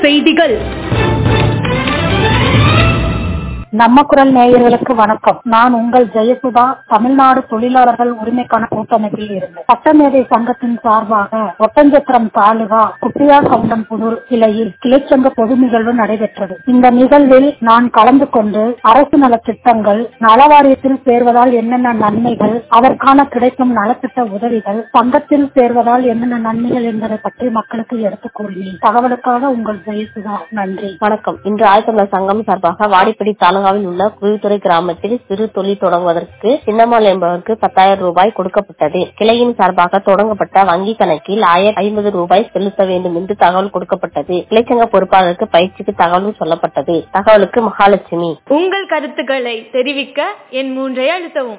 செய்திகள் நம்ம குரல் நேயர்களுக்கு வணக்கம் நான் உங்கள் ஜெயசுதா தமிழ்நாடு தொழிலாளர்கள் உரிமைக்கான கூட்டமைப்பில் இருந்து சட்டமேதை சங்கத்தின் சார்பாக ஒட்டஞ்சத்திரம் தாலுகா குட்டியா கவுண்டன்புதூர் கிளையில் கிளைச்சங்க பொது நிகழ்வு நடைபெற்றது இந்த நிகழ்வில் நான் கலந்து கொண்டு அரசு நலத்திட்டங்கள் நலவாரியத்தில் சேர்வதால் என்னென்ன நன்மைகள் அதற்கான கிடைக்கும் நலத்திட்ட உதவிகள் சங்கத்தில் சேர்வதால் என்னென்ன நன்மைகள் என்பதை பற்றி மக்களுக்கு எடுத்துக் கூறினேன் தகவலுக்காக உங்கள் ஜெயசுதா நன்றி வணக்கம் இன்று ஆயத்தமிழர் சங்கம் சார்பாக வாடிப்படி தாலுகாவில் உள்ள குழித்துறை கிராமத்தில் சிறு தொழில் தொடங்குவதற்கு சின்னம்மாள் என்பவருக்கு பத்தாயிரம் ரூபாய் கொடுக்கப்பட்டது கிளையின் சார்பாக தொடங்கப்பட்ட வங்கி கணக்கில் ஆயிரம் ஐம்பது ரூபாய் செலுத்த வேண்டும் என்று தகவல் கொடுக்கப்பட்டது கிளைச்சங்க பொறுப்பாளருக்கு பயிற்சிக்கு தகவலும் சொல்லப்பட்டது தகவலுக்கு மகாலட்சுமி உங்கள் கருத்துக்களை தெரிவிக்க என் மூன்றை அழுத்தவும்